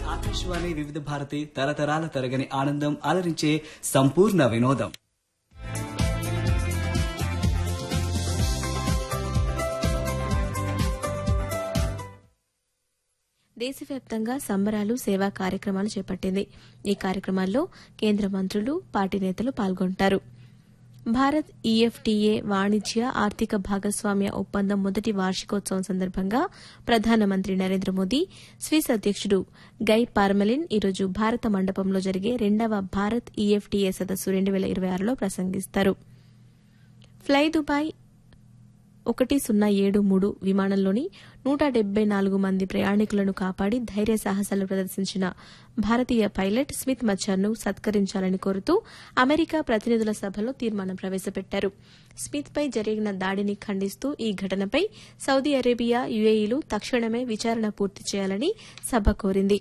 ఆకాశవాణి వివిధ భారతి తరతరాల తరగని ఆనందం అలరించే సంపూర్ణ వినోదం దేశవ్యాప్తంగా సంబరాలు సేవా కార్యక్రమాలు చేపట్టింది ఈ కార్యక్రమాల్లో కేంద్ర మంత్రులు పార్టీ నేతలు పాల్గొంటారు భారత్ ఈఎఫ్టీఏ వాణిజ్య ఆర్థిక భాగస్వామ్య ఒప్పందం మొదటి వార్షికోత్సవం సందర్భంగా ప్రధానమంత్రి నరేంద్ర మోదీ స్విస్ అధ్యకుడు గై పార్మెలిన్ ఈరోజు భారత మండపంలో జరిగే రెండవ భారత్ ఈఎఫ్టీఏ సదస్సు రెండు వేల ఇరవై ఆరులో ప్రసంగిస్తారు ఫ్లై దుబాయ్ ఒకటి సున్నా ఏడు మూడు విమానంలోని నూట డెబ్బై నాలుగు మంది ప్రయాణికులను కాపాడి ధైర్య సాహసాలు ప్రదర్శించిన భారతీయ పైలట్ స్మిత్ మచ్చర్ను సత్కరించాలని కోరుతూ అమెరికా ప్రతినిధుల సభలో తీర్మానం ప్రవేశపెట్టారు స్మిత్పై జరిగిన దాడిని ఖండిస్తూ ఈ ఘటనపై సౌదీ అరేబియా యుఏఈలు తక్షణమే విచారణ పూర్తి చేయాలని సభ కోరింది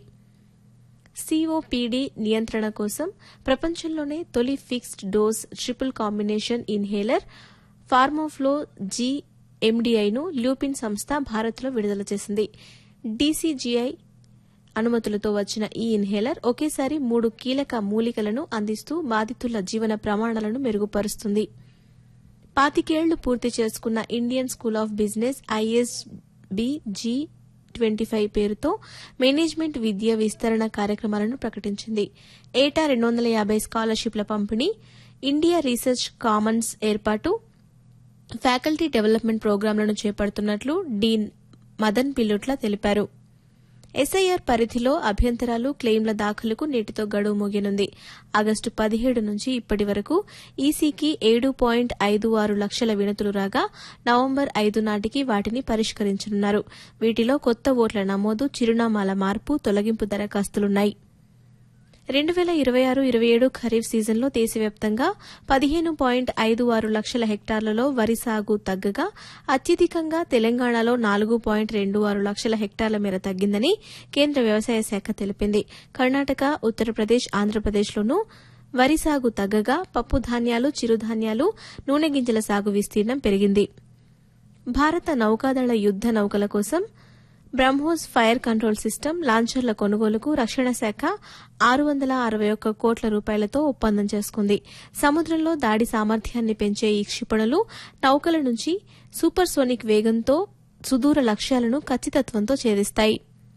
సిఓపీడీ నియంత్రణ కోసం ప్రపంచంలోనే తొలి fixed dose triple combination inhaler Formoflo G ఎండీఐను ల్యూపిన్ సంస్థ భారత్లో విడుదల చేసింది డీసీజీఐ అనుమతులతో వచ్చిన ఈ ఇన్హేలర్ ఒకేసారి మూడు కీలక మూలికలను అందిస్తూ బాధితుల జీవన ప్రమాణాలను మెరుగుపరుస్తుంది పాతికేళ్లు పూర్తి చేసుకున్న Indian school of business ISB G twenty five పేరుతో మేనేజ్మెంట్ విద్య విస్తరణ కార్యక్రమాలను ప్రకటించింది ఏటా రెండు వందల యాభై స్కాలర్షిప్ల పంపిణీ ఇండియా రీసెర్చ్ కామన్స్ ఏర్పాటు ఫ్యాకల్టీ డెవలప్మెంట్ ప్రోగ్రాంలను చేపడుతున్నట్లు డీన్ మదన్ పిల్లుట్ల తెలిపారు ఎస్ఐఆర్ పరిధిలో అభ్యంతరాలు క్లెయిమ్ల దాఖలుకు నేటితో గడువు ముగియనుంది ఆగస్టు పదిహేడు నుంచి ఇప్పటి వరకు ఈసీకి ఏడు పాయింట్ ఐదు ఆరు లక్షల వినతులు రాగా నవంబర్ ఐదు నాటికి వాటిని పరిష్కరించనున్నారు వీటిలో కొత్త ఓట్ల నమోదు చిరునామాల మార్పు తొలగింపు దరఖాస్తులున్నాయి రెండు వేల ఇరవై ఆరు ఇరవై ఏడు ఖరీఫ్ సీజన్లో దేశవ్యాప్తంగా పదిహేను పాయింట్ ఐదు ఆరు లక్షల హెక్టార్లలో వరి సాగు తగ్గగా అత్యధికంగా తెలంగాణలో నాలుగు పాయింట్ రెండు ఆరు లక్షల హెక్టార్ల మేర తగ్గిందని కేంద్ర వ్యవసాయ శాఖ తెలిపింది కర్ణాటక ఉత్తరప్రదేశ్ ఆంధ్రప్రదేశ్లోనూ వరి సాగు తగ్గగా పప్పు ధాన్యాలు చిరుధాన్యాలు నూనె గింజల సాగు విస్తీర్ణం పెరిగింది భారత నౌకాదళ యుద్ద నౌకల కోసం బ్రహ్మోస్ ఫైర్ కంట్రోల్ సిస్టమ్ లాంచర్ల కొనుగోలుకు రక్షణ శాఖ ఆరు వందల అరవై ఒక్క కోట్ల రూపాయలతో ఒప్పందం చేసుకుంది సముద్రంలో దాడి సామర్థ్యాన్ని పెంచే ఈ క్షిపణులు నౌకల నుంచి సూపర్సోనిక్ వేగంతో సుదూర లక్ష్యాలను ఖచ్చితత్వంతో ఛేదిస్తాయి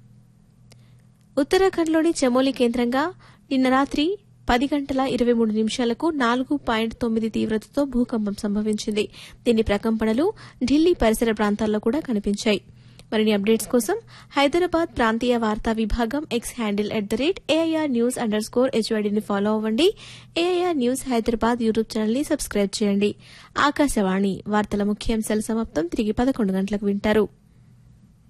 ఉత్తరాఖండ్లోని చమోలి కేంద్రంగా నిన్న రాత్రి పది గంటల ఇరవై మూడు నిమిషాలకు నాలుగు పాయింట్ తొమ్మిది తీవ్రతతో భూకంపం సంభవించింది దీని ప్రకంపనలు ఢిల్లీ పరిసర ప్రాంతాల్లో కూడా కనిపించాయి మరిన్ని అప్డేట్స్ కోసం హైదరాబాద్ ప్రాంతీయ వార్తా విభాగం X handle at the rate AIR news underscore స్కోర్ హెచ్వైడీని ఫాలో అవ్వండి AIR news Hyderabad YouTube channel ని సబ్స్క్రైబ్ చేయండి ఆకాశవాణి వార్తల ముఖ్యాంశాల సమాప్తం తిరిగి పదకొండు గంటలకు వింటారు